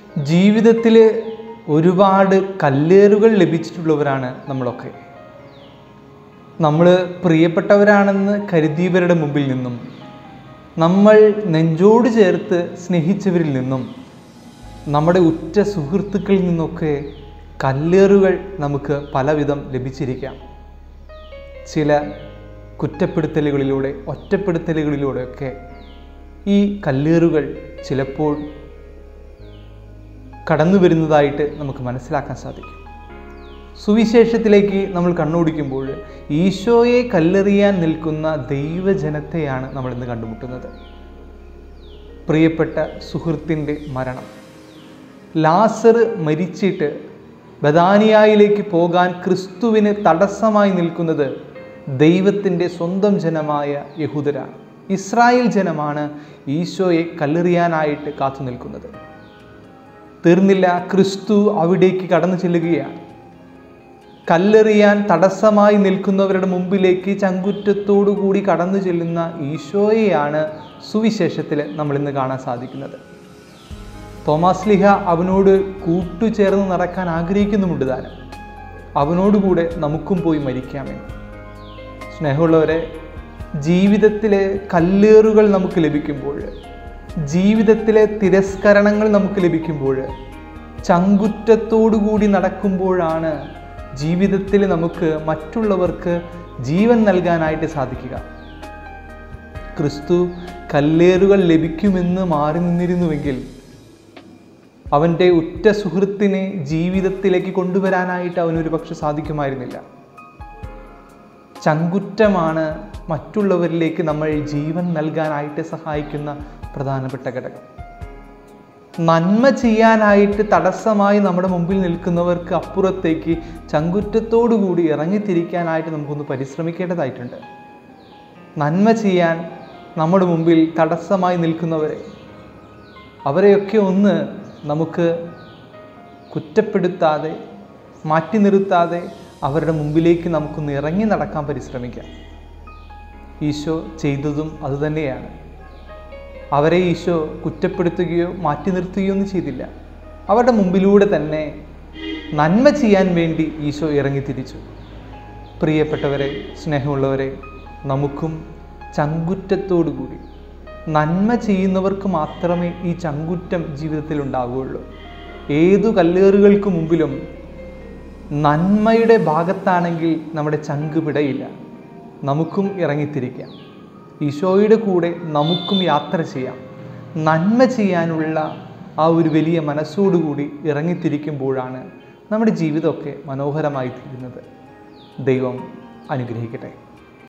ജീവിതത്തിൽ ഒരുപാട് കല്ലേറുകൾ ലഭിച്ചിട്ടുള്ളവരാണ് നമ്മളൊക്കെ നമ്മൾ പ്രിയപ്പെട്ടവരാണെന്ന് കരുതിയവരുടെ മുമ്പിൽ നിന്നും നമ്മൾ നെഞ്ചോട് ചേർത്ത് സ്നേഹിച്ചവരിൽ നിന്നും നമ്മുടെ ഉറ്റ സുഹൃത്തുക്കളിൽ നിന്നൊക്കെ കല്ലേറുകൾ നമുക്ക് പലവിധം ലഭിച്ചിരിക്കാം ചില കുറ്റപ്പെടുത്തലുകളിലൂടെ ഒറ്റപ്പെടുത്തലുകളിലൂടെയൊക്കെ ഈ കല്ലേറുകൾ ചിലപ്പോൾ കടന്നു വരുന്നതായിട്ട് നമുക്ക് മനസ്സിലാക്കാൻ സാധിക്കും സുവിശേഷത്തിലേക്ക് നമ്മൾ കണ്ണോടിക്കുമ്പോൾ ഈശോയെ കല്ലെറിയാൻ നിൽക്കുന്ന ദൈവജനത്തെയാണ് നമ്മൾ ഇന്ന് കണ്ടുമുട്ടുന്നത് പ്രിയപ്പെട്ട സുഹൃത്തിൻ്റെ മരണം ലാസർ മരിച്ചിട്ട് ബദാനിയായിലേക്ക് പോകാൻ ക്രിസ്തുവിന് തടസ്സമായി നിൽക്കുന്നത് ദൈവത്തിൻ്റെ സ്വന്തം ജനമായ യഹൂദരാണ് ഇസ്രായേൽ ജനമാണ് ഈശോയെ കല്ലെറിയാനായിട്ട് കാത്തു നിൽക്കുന്നത് തീർന്നില്ല ക്രിസ്തു അവിടേക്ക് കടന്നു ചെല്ലുകയാണ് കല്ലെറിയാൻ തടസ്സമായി നിൽക്കുന്നവരുടെ മുമ്പിലേക്ക് ചങ്കുറ്റത്തോടു കൂടി കടന്നു ചെല്ലുന്ന ഈശോയെയാണ് സുവിശേഷത്തിൽ നമ്മൾ ഇന്ന് കാണാൻ സാധിക്കുന്നത് തോമാസ് ലിഹ അവനോട് കൂട്ടുചേർന്ന് നടക്കാൻ ആഗ്രഹിക്കുന്നുമുണ്ട് താനും അവനോടുകൂടെ നമുക്കും പോയി മരിക്കാമെന്ന് സ്നേഹമുള്ളവരെ ജീവിതത്തിലെ കല്ലേറുകൾ നമുക്ക് ലഭിക്കുമ്പോൾ ജീവിതത്തിലെ തിരസ്കരണങ്ങൾ നമുക്ക് ലഭിക്കുമ്പോൾ ചങ്കുറ്റത്തോടുകൂടി നടക്കുമ്പോഴാണ് ജീവിതത്തിൽ നമുക്ക് മറ്റുള്ളവർക്ക് ജീവൻ നൽകാനായിട്ട് സാധിക്കുക ക്രിസ്തു കല്ലേറുകൾ ലഭിക്കുമെന്ന് മാറി നിന്നിരുന്നുവെങ്കിൽ അവൻ്റെ ഉറ്റ സുഹൃത്തിനെ ജീവിതത്തിലേക്ക് കൊണ്ടുവരാനായിട്ട് അവനൊരു പക്ഷെ സാധിക്കുമായിരുന്നില്ല ചങ്കുറ്റമാണ് മറ്റുള്ളവരിലേക്ക് നമ്മൾ ജീവൻ നൽകാനായിട്ട് സഹായിക്കുന്ന പ്രധാനപ്പെട്ട ഘടകം നന്മ ചെയ്യാനായിട്ട് തടസ്സമായി നമ്മുടെ മുമ്പിൽ നിൽക്കുന്നവർക്ക് അപ്പുറത്തേക്ക് ചങ്കുറ്റത്തോടുകൂടി ഇറങ്ങിത്തിരിക്കാനായിട്ട് നമുക്കൊന്ന് പരിശ്രമിക്കേണ്ടതായിട്ടുണ്ട് നന്മ ചെയ്യാൻ നമ്മുടെ മുമ്പിൽ തടസ്സമായി നിൽക്കുന്നവരെ അവരെയൊക്കെ ഒന്ന് നമുക്ക് കുറ്റപ്പെടുത്താതെ മാറ്റി നിർത്താതെ അവരുടെ മുമ്പിലേക്ക് നമുക്കൊന്ന് ഇറങ്ങി നടക്കാൻ പരിശ്രമിക്കാം ഈശോ ചെയ്തതും അതുതന്നെയാണ് അവരെ ഈശോ കുറ്റപ്പെടുത്തുകയോ മാറ്റി നിർത്തുകയോ ഒന്നും ചെയ്തില്ല അവരുടെ മുമ്പിലൂടെ തന്നെ നന്മ ചെയ്യാൻ വേണ്ടി ഈശോ ഇറങ്ങിത്തിരിച്ചു പ്രിയപ്പെട്ടവരെ സ്നേഹമുള്ളവരെ നമുക്കും ചങ്കുറ്റത്തോടുകൂടി നന്മ ചെയ്യുന്നവർക്ക് മാത്രമേ ഈ ചങ്കുറ്റം ജീവിതത്തിൽ ഉണ്ടാവുകയുള്ളൂ ഏതു കല്ലേറുകൾക്ക് മുമ്പിലും നന്മയുടെ ഭാഗത്താണെങ്കിൽ നമ്മുടെ ചങ്ക് പിടയില്ല നമുക്കും ഇറങ്ങിത്തിരിക്കാം ഈശോയുടെ കൂടെ നമുക്കും യാത്ര ചെയ്യാം നന്മ ചെയ്യാനുള്ള ആ ഒരു വലിയ മനസ്സോടുകൂടി ഇറങ്ങിത്തിരിക്കുമ്പോഴാണ് നമ്മുടെ ജീവിതമൊക്കെ മനോഹരമായി തീരുന്നത് ദൈവം അനുഗ്രഹിക്കട്ടെ